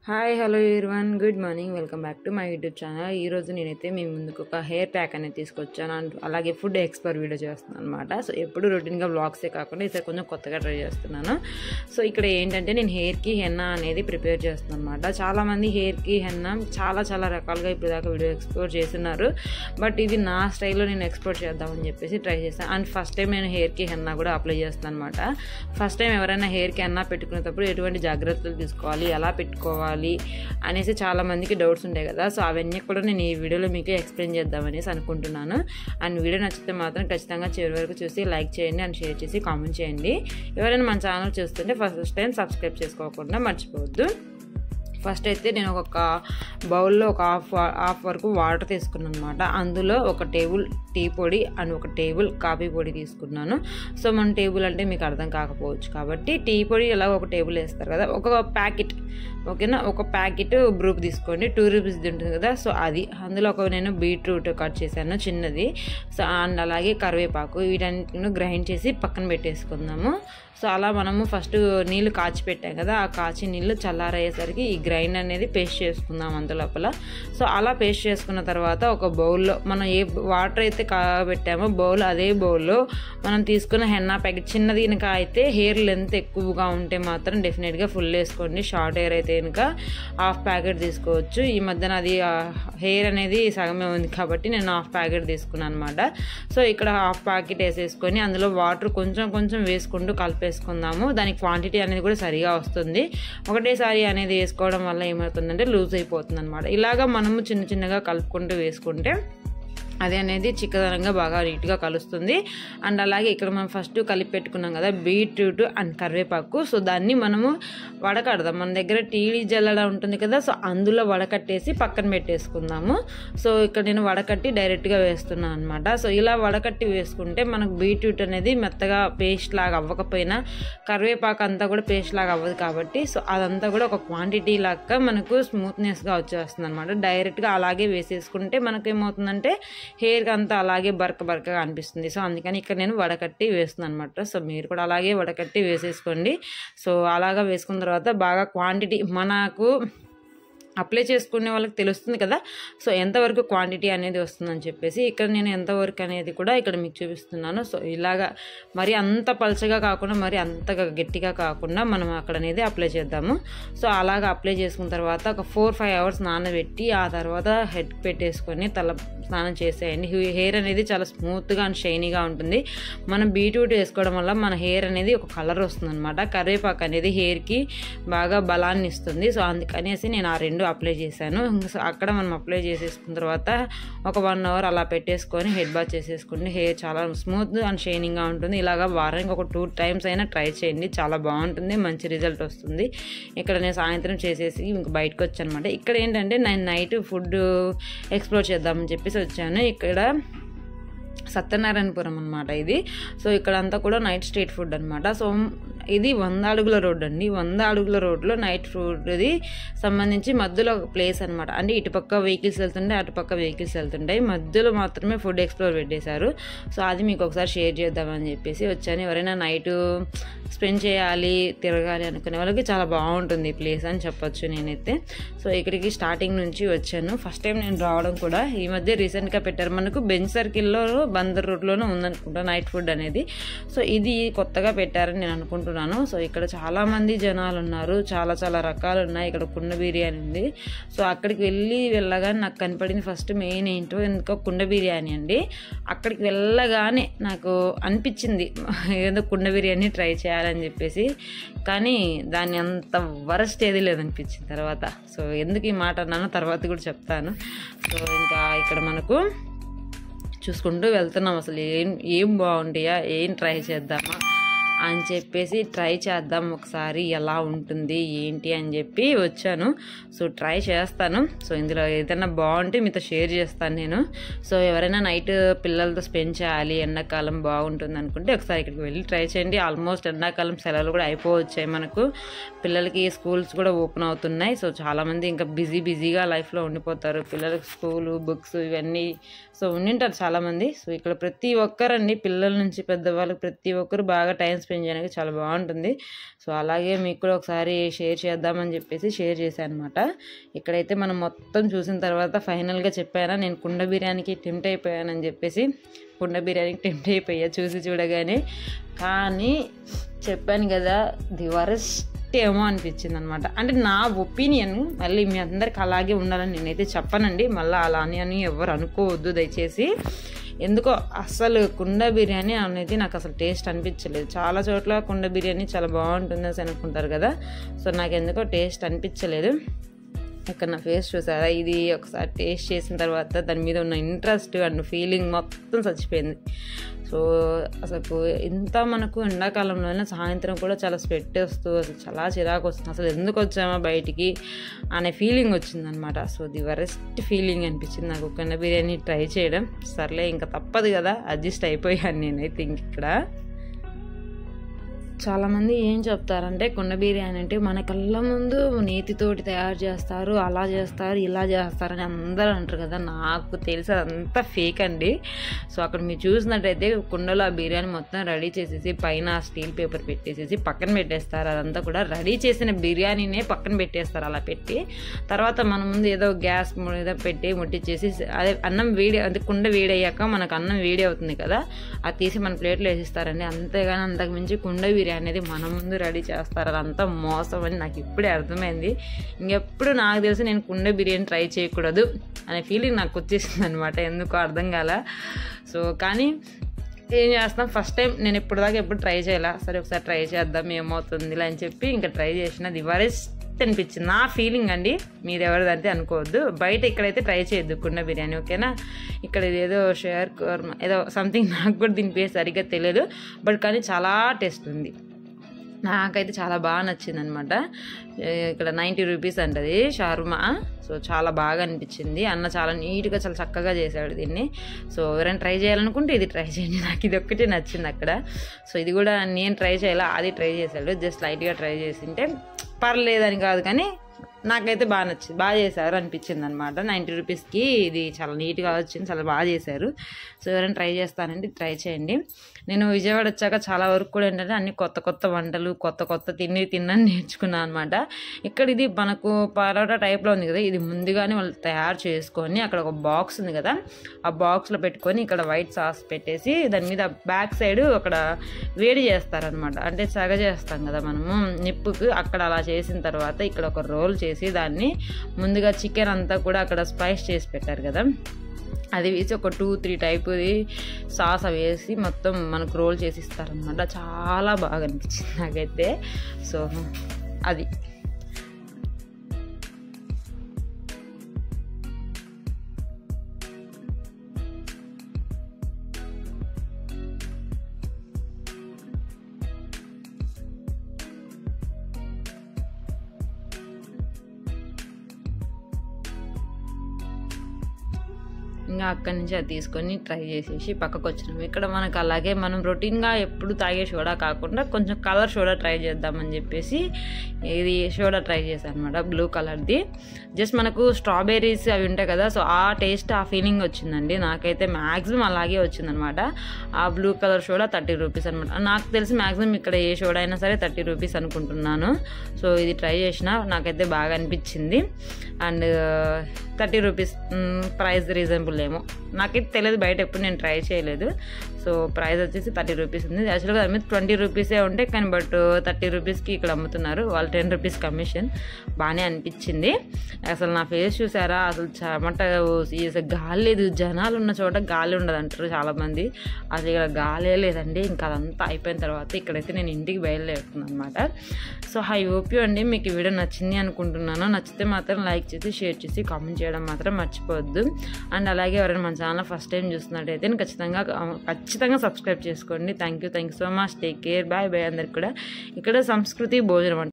hi hello one good morning welcome back to my YouTube channel ఈ రోజు నేనైతే మీ ముందుకు ఒక హెయిర్ ప్యాక్ అనేది తీసుకొచ్చాను అండ్ అలాగే ఫుడ్ ఎక్స్పర్ వీడియో చేస్తున్నాను అనమాట సో ఎప్పుడు రొటీన్గా బ్లాగ్సే కాకుండా ఈసారి కొంచెం కొత్తగా ట్రై చేస్తున్నాను సో ఇక్కడ ఏంటంటే నేను హెయిర్కి హెన్నా అనేది ప్రిపేర్ చేస్తున్నాను అనమాట చాలామంది హెయిర్కి హెన్నా చాలా చాలా రకాలుగా ఇప్పుడు దాకా వీడియో ఎక్స్ప్లోర్ చేస్తున్నారు బట్ ఇది నా స్టైల్లో నేను ఎక్స్ప్లోర్ చేద్దామని చెప్పేసి ట్రై చేస్తాను అండ్ ఫస్ట్ టైం నేను హెయిర్కి హెన్నా కూడా అప్లై చేస్తాను అనమాట ఫస్ట్ టైం ఎవరైనా హెయిర్కి హెన్నా పెట్టుకునేటప్పుడు ఎటువంటి జాగ్రత్తలు తీసుకోవాలి ఎలా పెట్టుకోవాలి అనేసి చాలా మందికి డౌట్స్ ఉంటాయి కదా సో అవన్నీ కూడా నేను ఈ వీడియోలో మీకు ఎక్స్ప్లెయిన్ చేద్దామనేసి అనుకుంటున్నాను అండ్ వీడియో నచ్చితే మాత్రం ఖచ్చితంగా చివరి వరకు చూసి లైక్ చేయండి అండ్ షేర్ చేసి కామెంట్ చేయండి ఎవరైనా మన ఛానల్ చూస్తుంటే ఫస్ట్ టైం సబ్స్క్రైబ్ చేసుకోకుండా మర్చిపోవద్దు ఫస్ట్ అయితే నేను ఒక బౌల్లో ఒక హాఫ్ హాఫ్ వరకు వాటర్ తీసుకున్నాను అనమాట అందులో ఒక టేబుల్ టీ పొడి అండ్ ఒక టేబుల్ కాఫీ పొడి తీసుకున్నాను సో మన టేబుల్ అంటే మీకు అర్థం కాకపోవచ్చు కాబట్టి టీ పొడి ఇలా ఒక టేబుల్ వేస్తారు కదా ఒక ప్యాకెట్ ఓకేనా ఒక ప్యాకెట్ బ్రూప్ తీసుకోండి టూ రూపీస్ ఉంటుంది కదా సో అది అందులో ఒక నేను బీట్రూట్ కట్ చేశాను చిన్నది సో అండ్ అలాగే కరివేపాకు వీటన్నిటిని గ్రైండ్ చేసి పక్కన పెట్టేసుకుందాము సో అలా మనము ఫస్ట్ నీళ్ళు కాచి పెట్టాం కదా ఆ కాచి నీళ్ళు చల్లారయ్యేసరికి ఈ గ్రైండ్ అనేది పేస్ట్ చేసుకుందాం అంత లోపల సో అలా పేస్ట్ చేసుకున్న తర్వాత ఒక బౌల్లో మనం ఏ వాటర్ అయితే కాబెట్టామో బౌల్ అదే బౌల్లో మనం తీసుకున్న హెన్నా ప్యాకెట్ చిన్నది కనుక అయితే హెయిర్ లెంత్ ఎక్కువగా ఉంటే మాత్రం డెఫినెట్గా ఫుల్ వేసుకోండి షార్ట్ హెయిర్ అయితే కనుక హాఫ్ ప్యాకెట్ తీసుకోవచ్చు ఈ మధ్యన అది హెయిర్ అనేది సగమే ఉంది కాబట్టి నేను హాఫ్ ప్యాకెట్ తీసుకున్నాను అనమాట సో ఇక్కడ హాఫ్ ప్యాకెట్ వేసేసుకొని అందులో వాటర్ కొంచెం కొంచెం వేసుకుంటూ కలిపేసుకుందాము దాని క్వాంటిటీ అనేది కూడా సరిగా వస్తుంది ఒకటేసారి అనేది వేసుకోవడం వల్ల ఏమవుతుందంటే లూజ్ అయిపోతుంది అనమాట ఇలాగా మనము చిన్న చిన్నగా కలుపుకుంటూ వేసుకుంటే అది అనేది చిక్కదనంగా బాగా నీట్గా కలుస్తుంది అండ్ అలాగే ఇక్కడ మనం ఫస్ట్ కలిపి పెట్టుకున్నాం కదా బీట్రూట్ అండ్ కరివేపాకు సో దాన్ని మనము వడకడదాం మన దగ్గర టీడీ జల్లడ ఉంటుంది కదా సో అందులో వడకట్టేసి పక్కన పెట్టేసుకుందాము సో ఇక్కడ నేను వడకట్టి డైరెక్ట్గా వేస్తున్నాను అనమాట సో ఇలా వడకట్టి వేసుకుంటే మనకు బీట్రూట్ అనేది మెత్తగా పేస్ట్ లాగా అవ్వకపోయినా కరివేపాకు అంతా కూడా పేస్ట్ లాగా అవ్వదు కాబట్టి సో అదంతా కూడా ఒక క్వాంటిటీ లాగా మనకు స్మూత్నెస్గా వచ్చేస్తుంది అనమాట డైరెక్ట్గా అలాగే వేసేసుకుంటే మనకు ఏమవుతుందంటే హెయిర్కి అంతా అలాగే బరక బరకగా అనిపిస్తుంది సో అందుకని ఇక్కడ నేను వడకట్టి వేస్తున్నాను అనమాట సో మీరు కూడా అలాగే వడకట్టి వేసేసుకోండి సో అలాగా వేసుకున్న తర్వాత బాగా క్వాంటిటీ మనకు అప్లై చేసుకునే వాళ్ళకి తెలుస్తుంది కదా సో ఎంతవరకు క్వాంటిటీ అనేది వస్తుందని చెప్పేసి ఇక్కడ నేను ఎంతవరకు అనేది కూడా ఇక్కడ మీకు చూపిస్తున్నాను సో ఇలాగా మరి అంత పలచగా కాకుండా మరి అంతగా గట్టిగా కాకుండా మనం అక్కడ అనేది అప్లై చేద్దాము సో అలాగా అప్లై చేసుకున్న తర్వాత ఒక ఫోర్ ఫైవ్ అవర్స్ నానబెట్టి ఆ తర్వాత హెడ్ పెట్టేసుకొని తల స్నానం చేసేయండి హెయిర్ అనేది చాలా స్మూత్గా అండ్ షైనీగా ఉంటుంది మనం బీట్రూట్ వేసుకోవడం వల్ల మన హెయిర్ అనేది ఒక కలర్ వస్తుంది అనమాట కరివేపాకు అనేది హెయిర్కి బాగా బలాన్ని ఇస్తుంది సో అందుకనేసి నేను ఆ రెండు అప్లై చేశాను సో అక్కడ మనం అప్లై చేసేసుకున్న తర్వాత ఒక వన్ అవర్ అలా పెట్టేసుకొని హెడ్ బాత్ చేసేసుకుంటే హెయిర్ చాలా స్మూత్ అండ్ షైనింగ్గా ఉంటుంది ఇలాగా వారానికి ఒక టూ టైమ్స్ అయినా ట్రై చేయండి చాలా బాగుంటుంది మంచి రిజల్ట్ వస్తుంది ఇక్కడ నేను సాయంత్రం చేసేసి ఇంక బయటకు వచ్చాను అనమాట ఇక్కడ ఏంటంటే నేను నైట్ ఫుడ్ ఎక్స్ప్లోర్ చేద్దామని చెప్పేసి వచ్చాను ఇక్కడ సత్యనారాయణపురం అనమాట ఇది సో ఇక్కడ అంతా కూడా నైట్ స్ట్రీట్ ఫుడ్ అనమాట సో ఇది వంద అడుగుల రోడ్ అండి వంద అడుగుల రోడ్లో నైట్ ఫుడ్ది సంబంధించి మధ్యలో ఒక ప్లేస్ అనమాట అంటే ఇటుపక్క వెహికల్స్ వెళ్తుంటాయి అటుపక్క వెహికల్స్ వెళ్తుంటాయి మధ్యలో మాత్రమే ఫుడ్ ఎక్స్ప్లోర్ పెట్టేశారు సో అది మీకు ఒకసారి షేర్ చేద్దామని చెప్పేసి వచ్చాను ఎవరైనా నైట్ స్పెండ్ చేయాలి తిరగాలి అనుకునే వాళ్ళకి చాలా బాగుంటుంది ఈ ప్లేస్ అని చెప్పొచ్చు నేనైతే సో ఇక్కడికి స్టార్టింగ్ నుంచి వచ్చాను ఫస్ట్ టైం నేను రావడం కూడా ఈ మధ్య రీసెంట్గా పెట్టారు మనకు బెంచ్ సర్కిల్లో బందర్ రోడ్లోనే ఉందనుకుంటా నైట్ ఫుడ్ అనేది సో ఇది కొత్తగా పెట్టారని నేను అనుకుంటున్నాను సో ఇక్కడ చాలా మంది జనాలు ఉన్నారు చాలా చాలా రకాలు ఉన్నాయి ఇక్కడ కుండ బిర్యానీ ఉంది సో అక్కడికి వెళ్ళి వెళ్ళగానే నాకు కనపడింది ఫస్ట్ మెయిన్ ఏంటో ఎందుకో కుండ బిర్యానీ అండి అక్కడికి వెళ్ళగానే నాకు అనిపించింది ఏదో కుండ బిర్యానీ ట్రై చేయాలని చెప్పేసి కానీ దాన్ని అంత వరస్ట్ ఏది లేదనిపించింది తర్వాత సో ఎందుకు ఈ మాట అన్నానో తర్వాత కూడా చెప్తాను సో ఇంకా ఇక్కడ మనకు చూసుకుంటూ వెళ్తున్నాం అసలు ఏం ఏం బాగుంటాయా ఏం ట్రై చేద్దామా అని చెప్పేసి ట్రై చేద్దాం ఒకసారి ఎలా ఉంటుంది ఏంటి అని చెప్పి వచ్చాను సో ట్రై చేస్తాను సో ఇందులో ఏదైనా బాగుంటే మీతో షేర్ చేస్తాను నేను సో ఎవరైనా నైట్ పిల్లలతో స్పెండ్ చేయాలి ఎండాకాలం బాగుంటుంది అనుకుంటే ఒకసారి ఇక్కడికి వెళ్ళి ట్రై చేయండి ఆల్మోస్ట్ ఎండాకాలం సెలవులు కూడా అయిపోవచ్చాయి మనకు పిల్లలకి స్కూల్స్ కూడా ఓపెన్ అవుతున్నాయి సో చాలామంది ఇంకా బిజీ బిజీగా లైఫ్లో ఉండిపోతారు పిల్లలకి స్కూలు బుక్స్ ఇవన్నీ సో ఉండింటారు చాలామంది సో ఇక్కడ ప్రతి ఒక్కరండి పిల్లల నుంచి పెద్దవాళ్ళకి ప్రతి ఒక్కరు బాగా టైం స్పెండ్ చేయడానికి చాలా బాగుంటుంది సో అలాగే మీకు కూడా ఒకసారి షేర్ చేద్దామని చెప్పేసి షేర్ చేశాను అనమాట ఇక్కడైతే మనం మొత్తం చూసిన తర్వాత ఫైనల్గా చెప్పానా నేను కుండ బిర్యానీకి టెంప్ట్ అయిపోయానని చెప్పేసి కుండ బిర్యానీకి టెంప్ట్ అయిపోయా చూసి చూడగానే కానీ చెప్పాను కదా ది వరస్ట్ ఏమో అనిపించింది అనమాట అంటే నా ఒపీనియన్ మళ్ళీ మీ అందరికి అలాగే ఉండాలని నేనైతే చెప్పనండి మళ్ళీ అలా అని అని ఎవరు అనుకోవద్దు దయచేసి ఎందుకో అసలు కుండ బిర్యానీ అనేది నాకు అసలు టేస్ట్ అనిపించలేదు చాలా చోట్ల కుండ బిర్యానీ చాలా బాగుంటుంది అని అనుకుంటారు కదా సో నాకు ఎందుకో టేస్ట్ అనిపించలేదు ఇక్కడ నా ఫేస్ చూసారా ఇది ఒకసారి టేస్ట్ చేసిన తర్వాత దాని మీద ఉన్న ఇంట్రెస్ట్ అండ్ ఫీలింగ్ మొత్తం చచ్చిపోయింది సో అసలు ఇంత మనకు ఎండాకాలంలోనే సాయంత్రం కూడా చాలా స్వెట్ వస్తూ అసలు చాలా చిరాకు వస్తుంది అసలు ఎందుకు వచ్చామా బయటికి అనే ఫీలింగ్ వచ్చిందనమాట సో ది వరెస్ట్ ఫీలింగ్ అనిపించింది నాకు కుండ బిర్యానీ ట్రై చేయడం సర్లే ఇంకా తప్పదు కదా అడ్జస్ట్ అయిపోయాను నేనైతే ఇంక ఇక్కడ చాలామంది ఏం చెప్తారంటే కుండ బిర్యానీ అంటే మన కళ్ళ ముందు నేతితోటి తయారు చేస్తారు అలా చేస్తారు ఇలా చేస్తారని అందరూ అంటారు కదా నాకు తెలిసి అదంతా ఫేక్ అండి సో అక్కడ మీరు చూసినట్టయితే కుండలో ఆ బిర్యానీ మొత్తం రెడీ చేసేసి పైన స్టీల్ పేపర్ పెట్టేసేసి పక్కన పెట్టేస్తారు అదంతా కూడా రెడీ చేసిన బిర్యానీనే పక్కన పెట్టేస్తారు అలా పెట్టి తర్వాత మన ముందు ఏదో గ్యాస్ మీద పెట్టి ముట్టించేసి అదే అన్నం వేడి అంటే కుండ వేడయ్యాక మనకు అన్నం వేడి అవుతుంది కదా అది తీసి మన ప్లేట్లో వేసిస్తారండి అంతేగాని అంతకు మించి కుండ బిర్యానీ అనేది మన ముందు రెడీ చేస్తారు అదంతా మోసం అని నాకు ఇప్పుడే అర్థమైంది ఇంకెప్పుడు నాకు తెలిసి నేను కుండ బిర్యానీ ట్రై చేయకూడదు అనే ఫీలింగ్ నాకు వచ్చేసింది అనమాట ఎందుకో అర్థం కాల సో కానీ ఏం చేస్తాం ఫస్ట్ టైం నేను ఇప్పుడు దాకా ఎప్పుడు ట్రై చేయాల సరే ఒకసారి ట్రై చేద్దాం ఏమవుతుంది అని చెప్పి ఇంకా ట్రై చేసిన ది వరెస్ట్ అనిపించింది నా ఫీలింగ్ అండి మీరు ఎవరిదంటే అనుకోవద్దు బయట ఇక్కడైతే ట్రై చేయొద్దు కుండ బిర్యానీ ఓకేనా ఇక్కడ ఏదో షేర్ ఏదో సంథింగ్ నాకు కూడా దీని పేరు సరిగ్గా తెలియదు బట్ కానీ చాలా టేస్ట్ ఉంది నాకైతే చాలా బాగా నచ్చింది అనమాట ఇక్కడ నైంటీ రూపీస్ అంటది షార్మా సో చాలా బాగా అనిపించింది అన్న చాలా నీట్గా చాలా చక్కగా చేశాడు దీన్ని సో ఎవరైనా ట్రై చేయాలనుకుంటే ఇది ట్రై చేయండి నాకు ఇది ఒక్కటే నచ్చింది అక్కడ సో ఇది కూడా నేను ట్రై చేయాలా అది ట్రై చేశాడు జస్ట్ లైట్గా ట్రై చేసింటే పర్లేదని కాదు కానీ నాకైతే బాగా నచ్చింది బాగా చేశారు అనిపించింది అనమాట నైంటీ రూపీస్కి ఇది చాలా నీట్గా వచ్చింది చాలా బాగా చేశారు సో ఎవరైనా ట్రై చేస్తానండి ట్రై చేయండి నేను విజయవాడ వచ్చాక చాలా వరకు కూడా ఏంటంటే అన్ని కొత్త కొత్త వంటలు కొత్త కొత్త తిండి తిన్నని నేర్చుకున్నాను అనమాట ఇక్కడ ఇది మనకు పరోటా టైప్లో ఉంది కదా ఇది ముందుగానే వాళ్ళు తయారు చేసుకొని అక్కడ ఒక బాక్స్ ఉంది కదా ఆ బాక్స్లో పెట్టుకొని ఇక్కడ వైట్ సాస్ పెట్టేసి దాని మీద బ్యాక్ సైడ్ అక్కడ వేడి చేస్తారనమాట అంటే సగ చేస్తాం కదా మనము నిప్పుకు అక్కడ అలా చేసిన తర్వాత ఇక్కడ ఒక రోల్ చేసి దాన్ని ముందుగా చికెన్ అంతా కూడా అక్కడ స్పైస్ చేసి పెట్టారు కదా అది వేసి ఒక టూ త్రీ టైప్ సాస్ అవి వేసి మొత్తం మనకు రోల్ చేసి ఇస్తారనమాట చాలా బాగా అనిపించింది నాకైతే సో అది ఇంకా అక్కడి నుంచి అది తీసుకొని ట్రై చేసేసి పక్కకు వచ్చినాము ఇక్కడ మనకు అలాగే మనం రొటీన్గా ఎప్పుడు తాగే సోడా కాకుండా కొంచెం కలర్ సోడా ట్రై చేద్దామని చెప్పేసి ఇది సోడా ట్రై చేశాను అనమాట బ్లూ కలర్ది జస్ట్ మనకు స్ట్రాబెర్రీస్ అవి ఉంటాయి కదా సో ఆ టేస్ట్ ఆ ఫీలింగ్ వచ్చిందండి నాకైతే మ్యాక్సిమం అలాగే వచ్చిందనమాట ఆ blue colour soda thirty rupees అనమాట నాకు తెలిసి మ్యాక్సిమం ఇక్కడ ఏ సోడా అయినా సరే థర్టీ రూపీస్ అనుకుంటున్నాను సో ఇది ట్రై చేసిన నాకైతే బాగా అనిపించింది and thirty rupees price reasonable ఏమో నాకైతే తెలియదు బయట ఎప్పుడు నేను ట్రై చేయలేదు సో ప్రైస్ వచ్చేసి థర్టీ రూపీస్ ఉంది యాక్చువల్గా దాని మీద ట్వంటీ రూపీసే ఉంటే కానీ బట్ థర్టీ రూపీస్కి ఇక్కడ అమ్ముతున్నారు వాళ్ళు టెన్ రూపీస్ కమిషన్ బాగానే అనిపించింది అసలు నా ఫేస్ చూసారా అసలు చెమట పోసి అసలు గాలి లేదు జనాలు ఉన్న చోట గాలి ఉండదు అంటారు చాలామంది అసలు ఇక్కడ గాలే లేదండి ఇంకా అదంతా అయిపోయిన తర్వాత ఇక్కడైతే నేను ఇంటికి బయలుదేరుతున్నాను అనమాట సో హై హోప్ యూ అండి మీకు ఈ వీడియో నచ్చింది అనుకుంటున్నాను నచ్చితే మాత్రం లైక్ చేసి షేర్ చేసి కామెంట్ చేయడం మాత్రం మర్చిపోవద్దు అండ్ అలాగే ఎవరైనా మన ఛానల్ ఫస్ట్ టైం చూస్తున్నట్టయితే ఖచ్చితంగా ఖచ్చితంగా సబ్స్క్రైబ్ చేసుకోండి thank you thank you so much take care bye bye అందరికి కూడా ఇక్కడ సంస్కృతి భోజనం